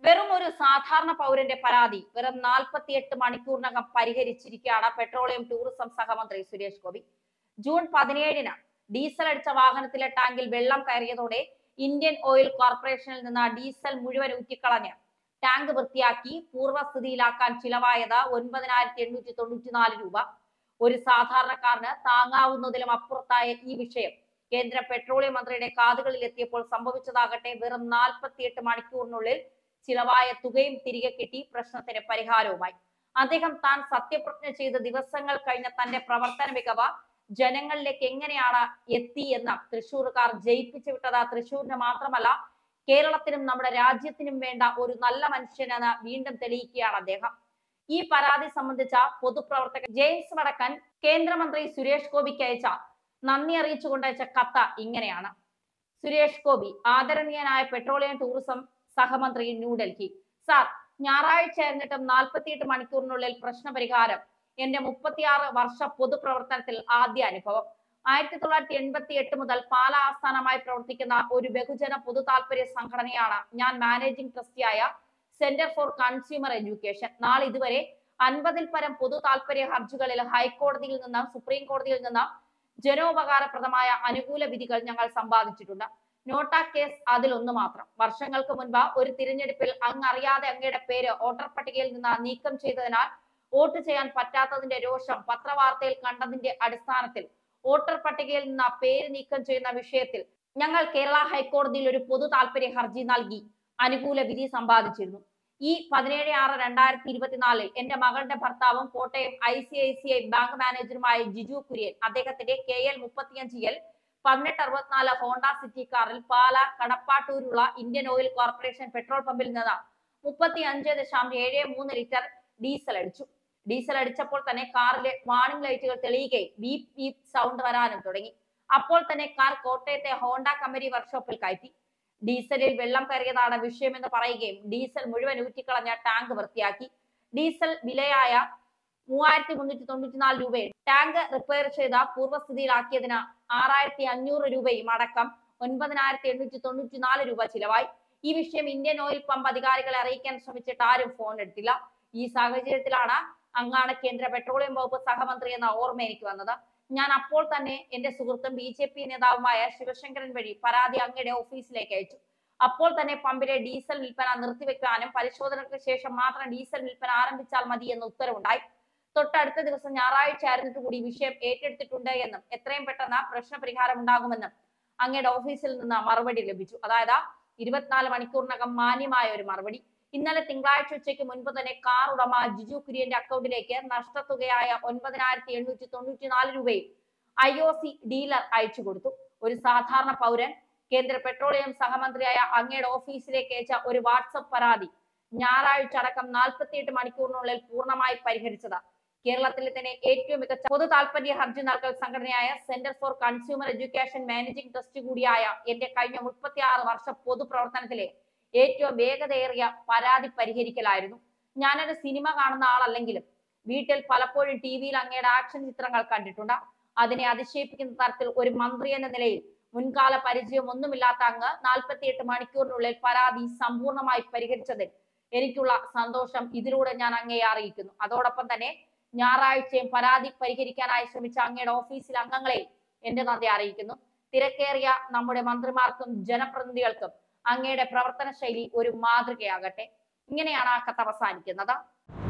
വെറും ഒരു സാധാരണ പൗരന്റെ പരാതി വെറും നാൽപ്പത്തിയെട്ട് മണിക്കൂറിനകം പരിഹരിച്ചിരിക്കുകയാണ് പെട്രോളിയം ടൂറിസം സഹമന്ത്രി സുരേഷ് ഗോപി ജൂൺ പതിനേഴിന് ഡീസൽ അടിച്ച വാഹനത്തിലെ ടാങ്കിൽ വെള്ളം കയറിയതോടെ ഇന്ത്യൻ ഓയിൽ കോർപ്പറേഷനിൽ നിന്ന് ഡീസൽ മുഴുവൻ ഊറ്റിക്കളഞ്ഞ് ടാങ്ക് വൃത്തിയാക്കി പൂർവ്വസ്ഥിതിയിലാക്കാൻ ചിലവായത് ഒൻപതിനായിരത്തി എണ്ണൂറ്റി തൊണ്ണൂറ്റിനാല് രൂപ ഒരു സാധാരണക്കാരന് താങ്ങാവുന്നതിലും അപ്പുറത്തായ ഈ വിഷയം കേന്ദ്ര പെട്രോളിയം മന്ത്രിയുടെ കാതുകളിൽ എത്തിയപ്പോൾ സംഭവിച്ചതാകട്ടെ വെറും നാൽപ്പത്തിയെട്ട് മണിക്കൂറിനുള്ളിൽ ചിലവായ തുകയും തിരികെ കിട്ടി പ്രശ്നത്തിന് പരിഹാരവുമായി അദ്ദേഹം താൻ സത്യപ്രതിജ്ഞ ചെയ്ത ദിവസങ്ങൾ കഴിഞ്ഞ തന്റെ പ്രവർത്തന മികവ് ജനങ്ങളിലേക്ക് എങ്ങനെയാണ് എത്തി എന്ന തൃശൂർക്കാർ ജയിപ്പിച്ചു വിട്ടത് തൃശൂരിന് മാത്രമല്ല കേരളത്തിനും നമ്മുടെ രാജ്യത്തിനും വേണ്ട ഒരു നല്ല മനുഷ്യനെന്ന് വീണ്ടും തെളിയിക്കുകയാണ് അദ്ദേഹം ഈ പരാതി സംബന്ധിച്ച പൊതുപ്രവർത്തകൻ ജെയിംസ് വടക്കൻ കേന്ദ്രമന്ത്രി സുരേഷ് ഗോപിക്ക് അയച്ച നന്ദി അറിയിച്ചുകൊണ്ട് അയച്ച കത്ത് ഇങ്ങനെയാണ് സുരേഷ് ഗോപി ആദരണീയനായ പെട്രോളിയം ടൂറിസം സഹമന്ത്രി ന്യൂഡൽഹി സാർ ഞായറാഴ്ച ആയിരുന്നിട്ടും നാൽപ്പത്തിയെട്ട് മണിക്കൂറിനുള്ളിൽ പ്രശ്നപരിഹാരം എന്റെ മുപ്പത്തിയാറ് വർഷ പൊതുപ്രവർത്തനത്തിൽ ആദ്യ അനുഭവം ആയിരത്തി തൊള്ളായിരത്തി എൺപത്തി എട്ട് മുതൽ പാല ആസ്ഥാനമായി പ്രവർത്തിക്കുന്ന ഒരു ബഹുജന പൊതു താല്പര്യ സംഘടനയാണ് ഞാൻ മാനേജിംഗ് ട്രസ്റ്റിയായ സെന്റർ ഫോർ കൺസ്യൂമർ എഡ്യൂക്കേഷൻ നാളെ ഇതുവരെ അൻപതിൽ പരം പൊതു താല്പര്യ ഹർജികളിൽ ഹൈക്കോടതിയിൽ നിന്ന് സുപ്രീം കോടതിയിൽ നിന്ന് ജനോപകാരപ്രദമായ അനുകൂല വിധികൾ ഞങ്ങൾ സമ്പാദിച്ചിട്ടുണ്ട് നോട്ട കേസ് അതിലൊന്നു മാത്രം വർഷങ്ങൾക്ക് മുൻപ് ഒരു തിരഞ്ഞെടുപ്പിൽ അങ്ങ് അറിയാതെ അങ്ങയുടെ പേര് വോട്ടർ പട്ടികയിൽ നിന്ന് നീക്കം ചെയ്തതിനാൽ വോട്ട് ചെയ്യാൻ പറ്റാത്തതിന്റെ രോഷം പത്രവാർത്തയിൽ കണ്ടതിന്റെ അടിസ്ഥാനത്തിൽ വോട്ടർ പട്ടികയിൽ നിന്ന് പേര് നീക്കം ചെയ്യുന്ന വിഷയത്തിൽ ഞങ്ങൾ കേരള ഹൈക്കോടതിയിൽ ഒരു പൊതു താല്പര്യ ഹർജി നൽകി അനുകൂല വിധി സമ്പാദിച്ചിരുന്നു ഈ പതിനേഴ് ആറ് രണ്ടായിരത്തി ഇരുപത്തിനാലിൽ എന്റെ മകളുടെ ഭർത്താവും Kottayam I C I C I bank മാനേജറുമായ ജിജു കുര്യൻ അദ്ദേഹത്തിന്റെ കെ എൽ മുപ്പത്തിയഞ്ച് എൽ പതിനെട്ട് അറുപത്തിനാല് ഹോണ്ട സിറ്റി കാറിൽ പാല കടപ്പാട്ടൂരുള്ള ഇന്ത്യൻ ഓയിൽ കോർപ്പറേഷൻ പെട്രോൾ പമ്പിൽ നിന്ന് മുപ്പത്തി അഞ്ച് ദശാംശം ഏഴ് മൂന്ന് ലിറ്റർ ഡീസൽ അടിച്ചു ഡീസൽ അടിച്ചപ്പോൾ തന്നെ കാറിലെ വാണിംഗ് ലൈറ്റുകൾ തെളിയുകയും ബീപ് ബീപ് സൗണ്ട് വരാനും തുടങ്ങി അപ്പോൾ തന്നെ കാർ കോട്ടയത്തെ ഹോണ്ട കമ്പനി വർക്ക്ഷോപ്പിൽ കയറ്റി ഡീസലിൽ വെള്ളം കയറിയതാണ് വിഷയമെന്ന് പറയുകയും ഡീസൽ മുഴുവൻ ഊറ്റിക്കളഞ്ഞ ടാങ്ക് വൃത്തിയാക്കി ഡീസൽ വിലയായ മൂവായിരത്തി മുന്നൂറ്റി തൊണ്ണൂറ്റിനാല് രൂപയും ടാങ്ക് റിപ്പയർ ചെയ്ത പൂർവ്വസ്ഥിതിയിലാക്കിയതിന് ആറായിരത്തി അഞ്ഞൂറ് രൂപയും അടക്കം ഒൻപതിനായിരത്തി എണ്ണൂറ്റി തൊണ്ണൂറ്റിനാല് രൂപ ചിലവായി ഈ വിഷയം ഇന്ത്യൻ ഓയിൽ പമ്പ് അധികാരികളെ അറിയിക്കാൻ ശ്രമിച്ചിട്ട് ആരും ഫോൺ എടുത്തില്ല ഈ സാഹചര്യത്തിലാണ് അങ്ങാണ് കേന്ദ്ര പെട്രോളിയം വകുപ്പ് സഹമന്ത്രി എന്ന ഓർമ്മ എനിക്ക് വന്നത് ഞാൻ അപ്പോൾ തന്നെ എന്റെ സുഹൃത്തും ബി ജെ പി നേതാവുമായ ശിവശങ്കരൻ വഴി പരാതി അങ്ങയുടെ ഓഫീസിലേക്ക് അയച്ചു അപ്പോൾ തന്നെ പമ്പിലെ ഡീസൽ വിൽപ്പന നിർത്തിവെക്കാനും പരിശോധനയ്ക്ക് ശേഷം മാത്രം ഡീസൽ വിൽപ്പന ആരംഭിച്ചാൽ മതി എന്ന ഉത്തരവുണ്ടായി തൊട്ടടുത്ത ദിവസം ഞായറാഴ്ച ആയിരുന്നിട്ട് കൂടി വിഷയം ഏറ്റെടുത്തിട്ടുണ്ട് എന്നും എത്രയും പെട്ടെന്ന് പ്രശ്നപരിഹാരം ഉണ്ടാകുമെന്നും അങ്ങയുടെ ഓഫീസിൽ നിന്ന് മറുപടി ലഭിച്ചു അതായത് ഇരുപത്തിനാല് മണിക്കൂറിനകം മാന്യമായ ഒരു മറുപടി ഇന്നലെ തിങ്കളാഴ്ച ഉച്ചയ്ക്ക് മുൻപ് തന്നെ കാർ ഉടമ ജിജു കുര്യന്റെ അക്കൗണ്ടിലേക്ക് നഷ്ടത്തുകയായ ഒൻപതിനായിരത്തി എണ്ണൂറ്റി തൊണ്ണൂറ്റിനാല് രൂപയും ഐ ഒ സി ഡീലർ അയച്ചു കൊടുത്തു ഒരു സാധാരണ പൗരൻ കേന്ദ്ര പെട്രോളിയം സഹമന്ത്രിയായ അങ്ങയുടെ ഓഫീസിലേക്ക് അയച്ച ഒരു വാട്സപ്പ് പരാതി ഞായറാഴ്ച അടക്കം നാൽപ്പത്തിയെട്ട് മണിക്കൂറിനുള്ളിൽ പൂർണ്ണമായി പരിഹരിച്ചത് കേരളത്തിലെ തന്നെ ഏറ്റവും മികച്ച പൊതു താല്പര്യ ഹർജി നൽകൽ സംഘടനയായ centre for consumer education managing trust കൂടിയായ എന്റെ കഴിഞ്ഞ മുപ്പത്തി ആറ് വർഷ പൊതുപ്രവർത്തനത്തിലെ ഏറ്റവും വേഗതയേറിയ പരാതി പരിഹരിക്കലായിരുന്നു ഞാനൊരു സിനിമ കാണുന്ന ആളല്ലെങ്കിലും വീട്ടിൽ പലപ്പോഴും ടി വിയിൽ അങ്ങയുടെ ആക്ഷൻ ചിത്രങ്ങൾ കണ്ടിട്ടുണ്ട് അതിനെ അതിശയിപ്പിക്കുന്ന തരത്തിൽ ഒരു മന്ത്രി എന്ന നിലയിൽ മുൻകാല പരിചയം ഒന്നുമില്ലാത്ത അങ്ങ് നാൽപ്പത്തിയെട്ട് മണിക്കൂറിനുള്ളിൽ പരാതി സമ്പൂർണ്ണമായി പരിഹരിച്ചതിൽ എനിക്കുള്ള സന്തോഷം ഇതിലൂടെ ഞാൻ അങ്ങയെ അറിയിക്കുന്നു അതോടൊപ്പം തന്നെ ഞായറാഴ്ചയും പരാതി പരിഹരിക്കാനായി ശ്രമിച്ച അങ്ങയുടെ ഓഫീസിലെ അംഗങ്ങളെയും എന്റെ നന്ദി അറിയിക്കുന്നു തിരക്കേറിയ നമ്മുടെ മന്ത്രിമാർക്കും ജനപ്രതിനിധികൾക്കും അങ്ങയുടെ പ്രവർത്തന ശൈലി ഒരു മാതൃകയാകട്ടെ ഇങ്ങനെയാണ് ആ കത്ത് അവസാനിക്കുന്നത്